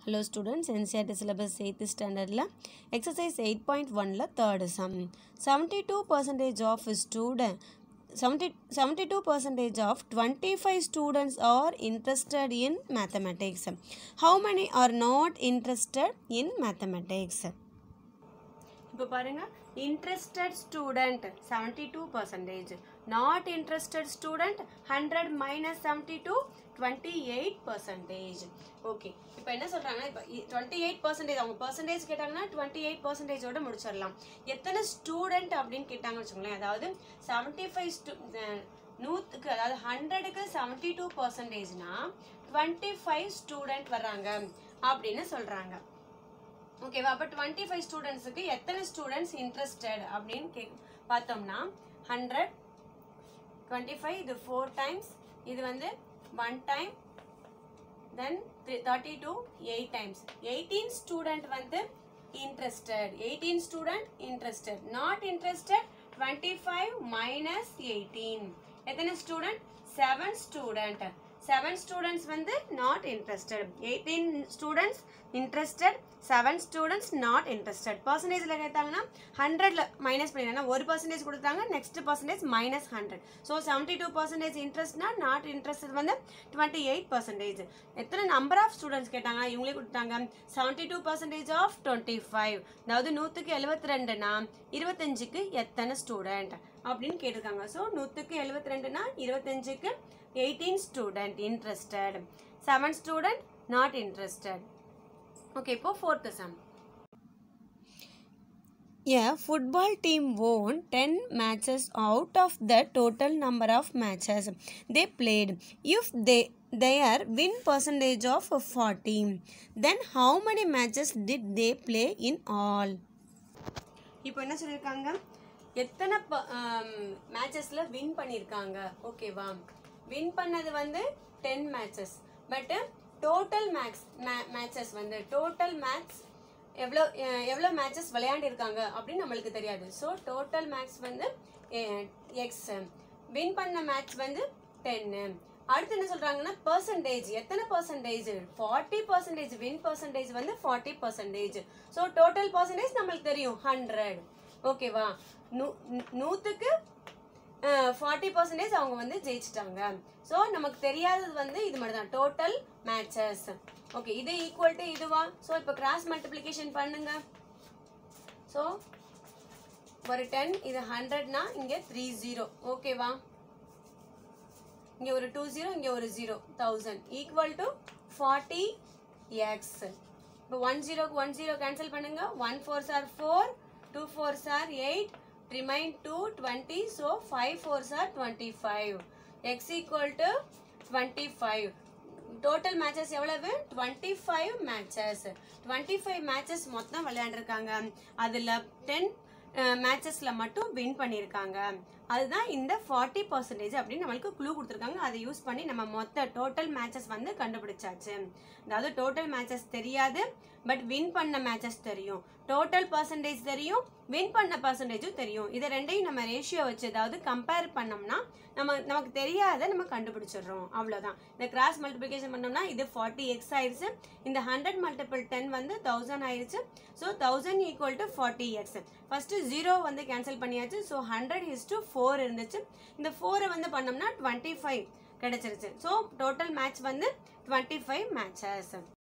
Hello students NCERT syllabus eighth ஸ்டாண்டர்டில் exercise eight point ஒனில் third sum seventy two percentage of student seventy seventy two percentage of twenty five students are interested in mathematics how many are not interested in mathematics இப்போ பாருங்க interested student seventy two percentage not interested student hundred minus seventy two twenty eight percentage okay இப்போ என்ன சொல்கிறாங்கன்னா இப்போ twenty eight percentage அவங்க percentage கேட்டாங்கன்னா twenty eight பர்சன்டேஜோட முடிச்சிடலாம் எத்தனை ஸ்டூடெண்ட் அப்படின்னு கேட்டாங்கன்னு வச்சுக்கோங்களேன் அதாவது செவன்ட்டி ஃபைவ் ஸ்டூ நூற்றுக்கு அதாவது ஹண்ட்ரடுக்கு செவன்ட்டி டூ பர்சன்டேஜ்னா டுவெண்ட்டி ஃபைவ் ஸ்டூடெண்ட் வர்றாங்க அப்படின்னு சொல்கிறாங்க ஓகேவா அப்போ டுவெண்ட்டி ஃபைவ் ஸ்டூடெண்ட்ஸுக்கு எத்தனை ஸ்டூடெண்ட்ஸ் இன்ட்ரெஸ்டட் அப்படின்னு கே பார்த்தோம்னா ஹண்ட்ரட் டுவெண்ட்டி ஃபைவ் இது ஃபோர் டைம்ஸ் இது வந்து one time then thirty two eight times eighteen student வந்து interested eighteen student interested not interested twenty five minus eighteen எத்தனை student seven student seven students வந்து not interested eighteen students interested seven students not interested பர்சன்டேஜில் கேட்டாங்கன்னா ஹண்ட்ரட்ல minus பண்ணிடுறாங்க ஒரு percentage கொடுத்தாங்க next percentage minus hundred so seventy two percentage இன்ட்ரெஸ்ட்னா not interest வந்து டுவெண்ட்டி எயிட் பர்சன்டேஜ் எத்தனை நம்பர் ஆஃப் ஸ்டூடெண்ட்ஸ் கேட்டாங்க இவங்களே கொடுத்தாங்க seventy two percentage of twenty five அதாவது நூற்றுக்கு எழுபத்தி ரெண்டுனா இருபத்தஞ்சுக்கு எத்தனை ஸ்டூடெண்ட் அப்படின்னு கேட்டிருக்காங்க ஸோ நூற்றுக்கு எழுபத்தி ரெண்டுனா இருபத்தஞ்சுக்கு eighteen student interested seven student not interested okay இப்போ fourth sum A football team won 10 matches out of the total number of matches they played. If they their win percentage of 40, then how many matches did they play in all? இப்போ என்ன சொல்லியிருக்காங்க எத்தனை மேட்சஸில் win பண்ணியிருக்காங்க ஓகேவா win பண்ணது வந்து ten matches but total max matches வந்து total match எவ்வளோ எவ்வளோ மேட்சஸ் விளையாண்டிருக்காங்க அப்படின்னு நம்மளுக்கு தெரியாது ஸோ டோட்டல் மேட்ச் வந்து எக்ஸ் வின் பண்ண மேட்ச் வந்து டென்னு அடுத்து என்ன சொல்றாங்கன்னா பர்சன்டேஜ் எத்தனை percentage forty percentage win percentage வந்து forty percentage so total percentage நம்மளுக்கு தெரியும் ஹண்ட்ரட் ஓகேவா நூ நூற்றுக்கு ஃபார்ட்டி பர்சன்டேஜ் அவங்க வந்து ஜெயிச்சிட்டாங்க ஸோ நமக்கு தெரியாதது வந்து இது மட்டும் தான் டோட்டல் மேட்சஸ் ஓகே இது ஈக்குவல் டு இதுவா ஸோ இப்போ கிராஸ் மல்டிப்ளிகேஷன் பண்ணுங்க ஸோ ஒரு டென் இது ஹண்ட்ரட்னா இங்கே த்ரீ ஜீரோ ஓகேவா இங்கே ஒரு டூ ஜீரோ இங்கே ஒரு zero thousand equal to forty x இப்போ ஒன் ஜீரோக்கு ஒன் ஜீரோ கேன்சல் பண்ணுங்க one four sir four two four sir eight remain two twenty so five four sir twenty five x equal to twenty five total matches எவ்வளவு twenty five matches twenty five matches மொத்தம் விளையாண்டுருக்காங்க அதில் ten மேட்சஸில் மட்டும் win பண்ணியிருக்காங்க அதுதான் இந்த forty percentage அப்படின்னு நம்மளுக்கு க்ளூ கொடுத்துருக்காங்க அதை யூஸ் பண்ணி நம்ம மொத்த டோட்டல் மேட்சஸ் வந்து கண்டுபிடிச்சாச்சு அதாவது டோட்டல் மேட்சஸ் தெரியாது பட் வின் பண்ண மேட்சஸ் தெரியும் டோட்டல் பர்சன்டேஜ் தெரியும் வின் பண்ண பர்சன்டேஜும் தெரியும் இதை ரெண்டையும் நம்ம ரேஷியோ வச்சு அதாவது கம்பேர் பண்ணோம்னா நம்ம நமக்கு தெரியாத நம்ம கண்டுபிடிச்சிடுறோம் அவ்வளோதான் இந்த கிராஸ் மல்டிபிகேஷன் பண்ணோம்னா இது ஃபார்ட்டி எக்ஸ் ஆயிடுச்சு இந்த ஹண்ட்ரட் மல்டிபிள் டென் வந்து தௌசண்ட் ஆயிடுச்சு so thousand equal to forty x first zero வந்து கேன்சல் பண்ணியாச்சு so hundred is to four இருந்துச்சு இந்த ஃபோரை வந்து பண்ணோம்னா டுவெண்ட்டி ஃபைவ் கிடைச்சிருச்சு ஸோ டோட்டல் மேட்ச் வந்து டுவெண்ட்டி ஃபைவ் மேட்சஸ்